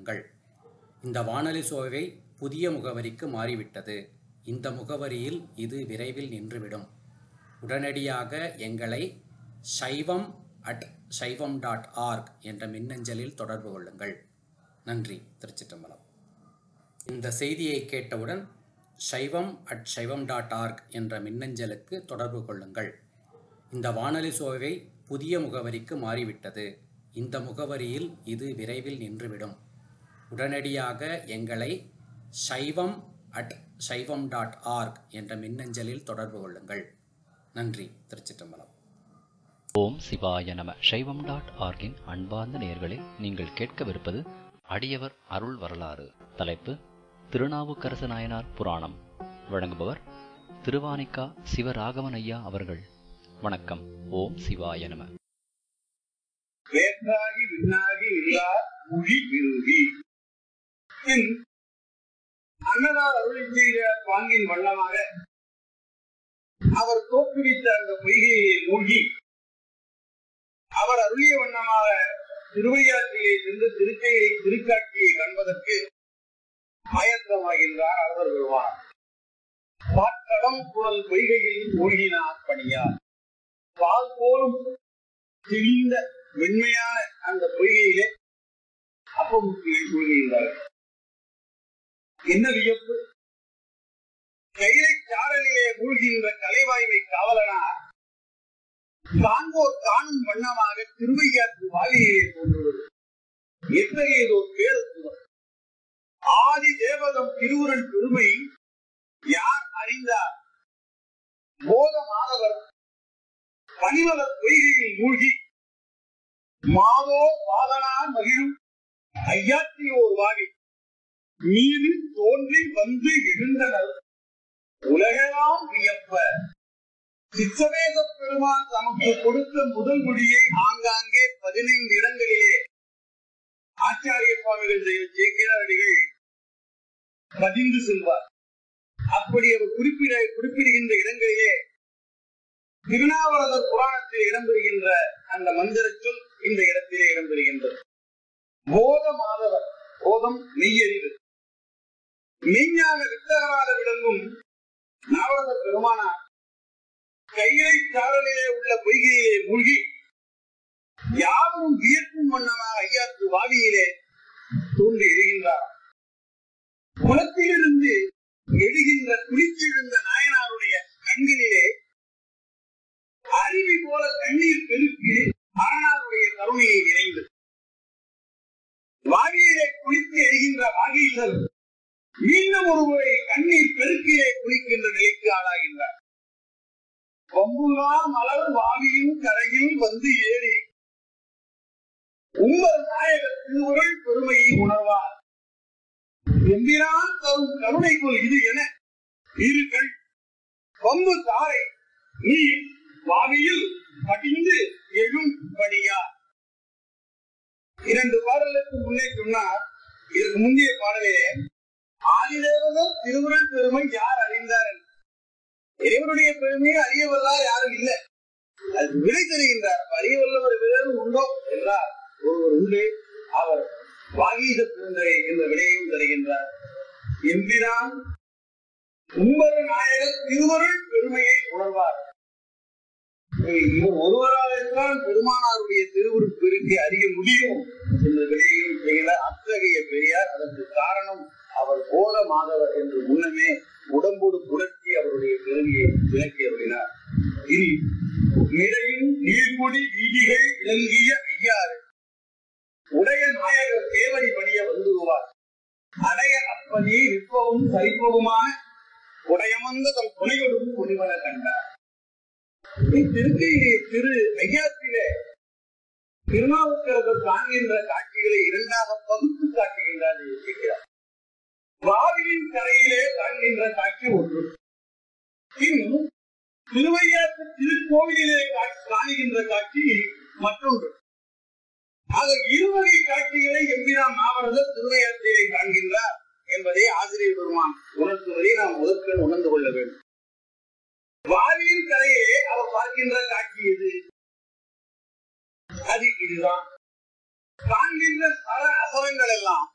கொள்ளுங்கள் இந்த வானொலி சோவை புதிய முகவரிக்கு மாறிவிட்டது இந்த முகவரியில் இது விரைவில் நின்றுவிடும் உடனடியாக எங்களை சைவம் அட் சைவம் டாட் ஆர்க் என்ற மின்னஞ்சலில் தொடர்பு கொள்ளுங்கள் நன்றி திருச்சிற்றம்பலம் இந்த செய்தியை கேட்டவுடன் சைவம் அட் சைவம் டாட் ஆர்க் என்ற மின்னஞ்சலுக்கு தொடர்பு கொள்ளுங்கள் இந்த வானொலி சோவை புதிய முகவரிக்கு மாறிவிட்டது இந்த முகவரியில் இது விரைவில் நின்றுவிடும் உடனடியாக எங்களை சைவம் அட் சைவம் டாட் ஆர்க் என்ற மின்னஞ்சலில் தொடர்பு கொள்ளுங்கள் நன்றி திருச்சிற்றம்பலம் ஓம் சிவாய நம சைவம் டாட் ஆர்கின் அன்பார்ந்த நேயர்களே நீங்கள் கேட்கவிருப்பது அடியவர் அருள் வரலாறு தலைப்பு திருநாவுக்கரசு நாயனார் புராணம் வழங்குபவர் திருவானிக்கா சிவராகவன் ஐயா அவர்கள் வணக்கம் ஓம் சிவாய நம வேற்றாகி விண்ணாகி இல்லா மொழி விரும்பி பின் அன்னதார் அருளி செய்த பாங்கின் வண்ணமாக அவர் தோற்றுவித்த அந்த பொய்கையை மூழ்கி அவர் அருளிய வண்ணமாக திருவையாற்றிலே சென்று திருக்கையை திருக்காட்சியை காண்பதற்கு ஆயத்தமாகின்றார் அவர் வருவார் பாற்கடம் குழல் பொய்கையில் மூழ்கினார் பணியார் பால் போலும் தெளிந்த வெண்மையான அந்த பொய்கையிலே அப்பமுக்கியை மூழ்கின்றார்கள் என்ன வியப்பு கைலை சாரலிலே மூழ்கின்ற கலைவாய்மை காவலனார் காண்போர் காணும் வண்ணமாக திருவையாற்று வாலியிலே தோன்றுவது எத்தகையதோர் பேரத்துவம் ஆதி தேவதம் திருவுரன் பெருமை யார் அறிந்தார் போத மாதவர் பனிமலர் பொய்கையில் மூழ்கி மாதோ வாதனார் மகிழும் ஐயாத்தியோர் வாவி மீது தோன்றி வந்து எழுந்தனர் உலகெல்லாம் வியப்ப சித்தவேத பெருமான் தமக்கு கொடுத்த முதல் மொழியை ஆங்காங்கே பதினைந்து இடங்களிலே ஆச்சாரிய சுவாமிகள் சேக்கிராடிகள் பதிந்து செல்வார் அப்படி அவர் குறிப்பிட குறிப்பிடுகின்ற இடங்களிலே திருநாவரதர் புராணத்தில் இடம்பெறுகின்ற அந்த மந்திர சொல் இந்த இடத்திலே இடம்பெறுகின்றது போத மாதவர் போதம் மெய்யறிவு மெய்ஞான வித்தகராக விளங்கும் நாவரத பெருமானார் கையிலை சாரலிலே உள்ள பொய்கையிலே மூழ்கி யாரும் வியக்கும் வண்ணமாக ஐயாத்து வாவியிலே தோன்றி எழுகின்றார் குளத்திலிருந்து எழுகின்ற குளிச்செழுந்த நாயனாருடைய கண்களிலே அருவி போல கண்ணீர் பெருக்கு அரணாருடைய கருணையை நிறைந்தது வாகியிலே குளித்து எழுகின்ற வாகீசர் மீண்டும் ஒருமுறை கண்ணீர் பெருக்கிலே குளிக்கின்ற நிலைக்கு ஆளாகின்றார் கொம்புலா மலர் வாவியின் கரையில் வந்து ஏறி உங்கள் நாயக திருவுருள் பெருமையை உணர்வார் எம்பிரான் தரும் கருணைக்குள் இது என இருகள் கொம்பு தாரை நீர் வாவியில் படிந்து எழும் படியா இரண்டு பாடலுக்கு முன்னே சொன்னார் இதற்கு முந்தைய பாடலிலே ஆதிதேவதம் திருவுருள் பெருமை யார் அறிந்தார் என்று. இறைவனுடைய பெருமையை அறியவல்லார் யாரும் இல்லை அது விடை தருகின்றார் அப்ப அறியவல்லவர் வேறு உண்டோ என்றார் ஒருவர் உண்டு அவர் வாகீத பெருந்தரை என்ற விடையையும் தருகின்றார் எம்பிரான் உம்பர் நாயகர் திருவருள் பெருமையை உணர்வார் இவர் ஒருவராகத்தான் பெருமானாருடைய திருவுருள் பெருக்கை அறிய முடியும் என்ற விடையையும் செய்கிறார் அத்தகைய பெரியார் அதற்கு காரணம் அவர் போத மாதவர் என்று முன்னமே உடம்போடு புரட்சி அவருடைய பெருமையை விளக்கியவரினார் இனி நிறையும் நீர்குடி வீதிகள் விளங்கிய ஐயாறு உடைய நாயகர் தேவடி பணிய வந்துருவார் அடைய அப்பனே நிற்பவும் சரிப்பவுமான உடையமந்த தம் துணையோடும் துணிவன கண்டார் திருக்கையிலே திரு ஐயாத்திலே திருநாவுக்கரசர் காண்கின்ற காட்சிகளை இரண்டாக பகுத்து காட்டுகின்றார் இருக்கிறார் வாவியின் கரையிலே காண்கின்ற காட்சி ஒன்று பின் திருவையாற்று திருக்கோவிலிலே காட்சி- காணுகின்ற காட்சி மற்றொன்று ஆக இருவகை காட்சிகளை எம்பிரான் மாவரதர் திருவையாற்றிலே காண்கின்றார் என்பதை ஆசிரியர் பெருமான் உணர்த்துவதை நாம் முதற்கண் உணர்ந்து கொள்ள வேண்டும் வாவியின் கரையிலே அவர் பார்க்கின்ற காட்சி எது அது இதுதான் காண்கின்ற சர அசரங்கள் எல்லாம்